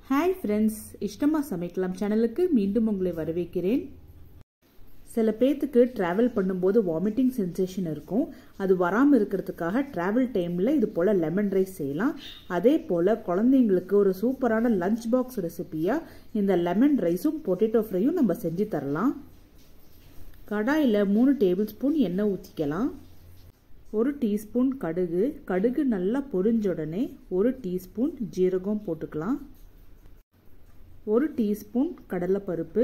hi friends இஷ்டமாக சமைக்கலாம் சேனலுக்கு மீண்டும் உங்களை வரவேற்கிறேன் சில பேர்த்துக்கு ட்ராவல் பண்ணும்போது வாமிட்டிங் சென்சேஷன் இருக்கும் அது வராமல் இருக்கிறதுக்காக ட்ராவல் டைமில் இது போல் லெமன் ரைஸ் செய்யலாம் அதே போல் குழந்தைங்களுக்கு ஒரு சூப்பரான லஞ்ச் பாக்ஸ் ரெசிபியாக இந்த லெமன் ரைஸும் பொட்டேட்டோ ஃப்ரையும் நம்ம செஞ்சு தரலாம் கடாயில் மூணு டேபிள் ஸ்பூன் எண்ணெய் ஊற்றிக்கலாம் ஒரு டீஸ்பூன் கடுகு கடுகு நல்லா பொரிஞ்ச உடனே ஒரு டீஸ்பூன் ஜீரகம் போட்டுக்கலாம் ஒரு டீஸ்பூன் கடலைப்பருப்பு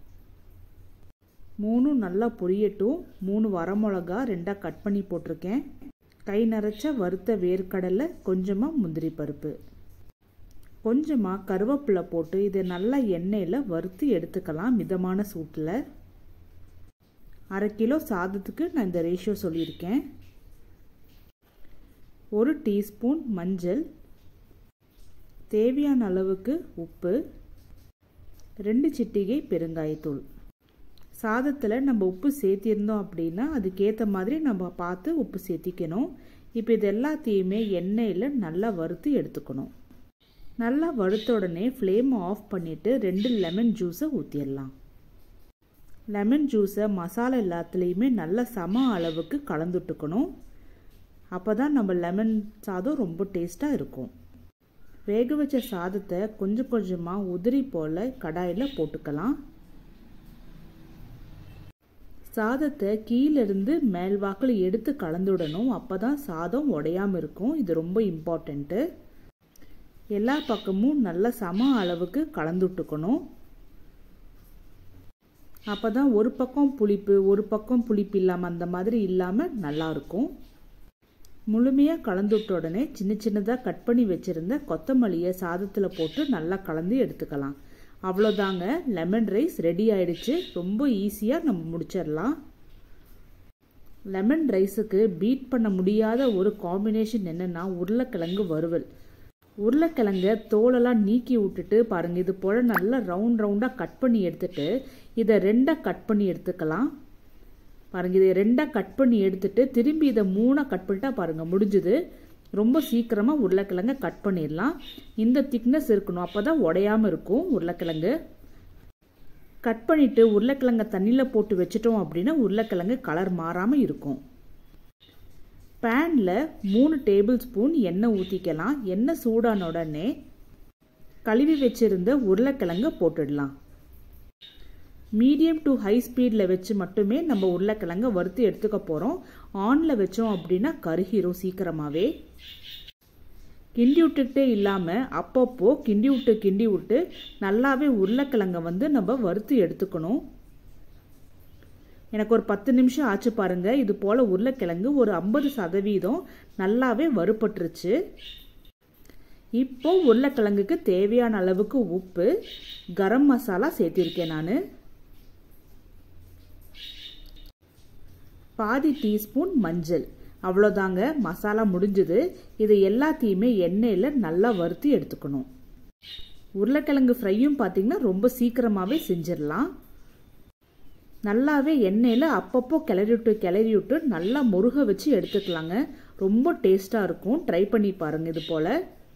மூணு நல்லா பொரியட்டும் மூணு வரமிளகா ரெண்டாக கட் பண்ணி போட்டிருக்கேன் கை நிறைச்ச வறுத்த வேர்க்கடலை கொஞ்சமாக முந்திரி பருப்பு கொஞ்சமாக கருவேப்பிலை போட்டு இதை நல்லா எண்ணெயில் வறுத்து எடுத்துக்கலாம் மிதமான சூட்டில் அரை கிலோ சாதத்துக்கு நான் இந்த ரேஷியோ சொல்லியிருக்கேன் ஒரு டீஸ்பூன் மஞ்சள் தேவையான அளவுக்கு உப்பு ரெண்டு சிட்டிகை பெருங்காயத்தூள் சாதத்தில் நம்ம உப்பு சேர்த்திருந்தோம் அப்படின்னா அதுக்கேற்ற மாதிரி நம்ம பார்த்து உப்பு சேர்த்திக்கணும் இப்போ இது எல்லாத்தையுமே எண்ணெயில் நல்லா வறுத்து எடுத்துக்கணும் நல்லா வறுத்த உடனே ஃப்ளேமை ஆஃப் பண்ணிவிட்டு ரெண்டு லெமன் ஜூஸை ஊற்றிடலாம் லெமன் ஜூஸை மசாலா எல்லாத்துலேயுமே நல்ல சம அளவுக்கு கலந்துட்டுக்கணும் அப்போ தான் நம்ம லெமன் சாதம் ரொம்ப டேஸ்ட்டாக இருக்கும் வேக வச்ச சாதத்தை கொஞ்சம் கொஞ்சமாக உதிரி போல் கடாயில் போட்டுக்கலாம் சாதத்தை கீழிருந்து மேல்வாக்கில் எடுத்து கலந்துடணும் அப்போ தான் சாதம் உடையாமல் இருக்கும் இது ரொம்ப இம்பார்ட்டண்ட்டு எல்லா பக்கமும் நல்ல சம அளவுக்கு கலந்துட்டுக்கணும் அப்போ தான் ஒரு பக்கம் புளிப்பு ஒரு பக்கம் புளிப்பு இல்லாமல் அந்த மாதிரி இல்லாமல் நல்லாயிருக்கும் முழுமையாக கலந்து விட்ட உடனே சின்ன சின்னதாக கட் பண்ணி வச்சுருந்த கொத்தமல்லியை சாதத்தில் போட்டு நல்லா கலந்து எடுத்துக்கலாம் அவ்வளோதாங்க லெமன் ரைஸ் ரெடி ஆயிடுச்சு ரொம்ப ஈஸியாக நம்ம முடிச்சிடலாம் லெமன் ரைஸுக்கு பீட் பண்ண முடியாத ஒரு காம்பினேஷன் என்னென்னா உருளைக்கிழங்கு வறுவல் உருளைக்கிழங்க தோலெல்லாம் நீக்கி விட்டுட்டு பாருங்கள் இது போல் நல்லா ரவுண்ட் ரவுண்டாக கட் பண்ணி எடுத்துட்டு இதை ரெண்டாக கட் பண்ணி எடுத்துக்கலாம் பாருங்கள் இதை ரெண்டாக கட் பண்ணி எடுத்துட்டு திரும்பி இதை மூணாக கட் பண்ணிட்டா பாருங்கள் முடிஞ்சுது ரொம்ப சீக்கிரமாக உருளைக்கிழங்க கட் பண்ணிடலாம் இந்த திக்னஸ் இருக்கணும் அப்போ தான் உடையாமல் இருக்கும் உருளைக்கிழங்கு கட் பண்ணிவிட்டு உருளைக்கிழங்க தண்ணியில் போட்டு வச்சிட்டோம் அப்படின்னா உருளைக்கிழங்கு கலர் மாறாமல் இருக்கும் பேனில் மூணு டேபிள் ஸ்பூன் எண்ணெய் ஊற்றிக்கலாம் எண்ணெய் சூடான உடனே கழுவி வச்சுருந்த உருளைக்கிழங்க போட்டுடலாம் மீடியம் டு ஹை ஸ்பீடில் வச்சு மட்டுமே நம்ம உருளைக்கிழங்க வறுத்து எடுத்துக்க போகிறோம் ஆனில் வச்சோம் அப்படின்னா கருகிரும் சீக்கிரமாகவே கிண்டி விட்டுக்கிட்டே இல்லாமல் அப்பப்போ கிண்டி விட்டு கிண்டி விட்டு நல்லாவே உருளைக்கிழங்க வந்து நம்ம வறுத்து எடுத்துக்கணும் எனக்கு ஒரு பத்து நிமிஷம் ஆச்சு பாருங்க இது போல் உருளைக்கிழங்கு ஒரு ஐம்பது சதவீதம் நல்லாவே வறுபட்டுருச்சு இப்போ உருளைக்கிழங்குக்கு தேவையான அளவுக்கு உப்பு கரம் மசாலா சேர்த்திருக்கேன் நான் பாதி டீஸ்பூன் மஞ்சள் அவ்வளோதாங்க மசாலா முடிஞ்சுது இதை எல்லாத்தையுமே எண்ணெயில் நல்லா வறுத்து எடுத்துக்கணும் உருளைக்கிழங்கு ஃப்ரையும் பார்த்திங்கன்னா ரொம்ப சீக்கிரமாகவே செஞ்சிடலாம் நல்லாவே எண்ணெயில் அப்பப்போ கிளறி விட்டு கிளறி விட்டு நல்லா முருக வச்சு எடுத்துக்கலாங்க ரொம்ப டேஸ்ட்டாக இருக்கும் ட்ரை பண்ணி பாருங்கள் இது போல்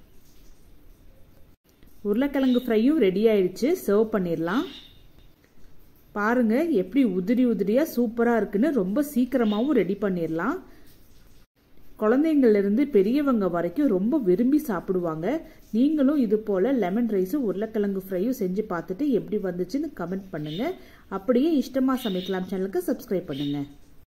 உருளைக்கிழங்கு ஃப்ரையும் ரெடி ஆயிடுச்சு சர்வ் பண்ணிடலாம் பாருங்க எப்படி உதிரி உதிரியாக சூப்பராக இருக்குன்னு ரொம்ப சீக்கிரமாகவும் ரெடி பண்ணிடலாம் குழந்தைங்கள்லேருந்து பெரியவங்க வரைக்கும் ரொம்ப விரும்பி சாப்பிடுவாங்க நீங்களும் இது போல் லெமன் ரைஸும் உருளைக்கிழங்கு ஃப்ரையும் செஞ்சு பார்த்துட்டு எப்படி வந்துச்சுன்னு கமெண்ட் பண்ணுங்கள் அப்படியே இஷ்டமாக சமைக்கலாம் சேனலுக்கு சப்ஸ்கிரைப் பண்ணுங்கள்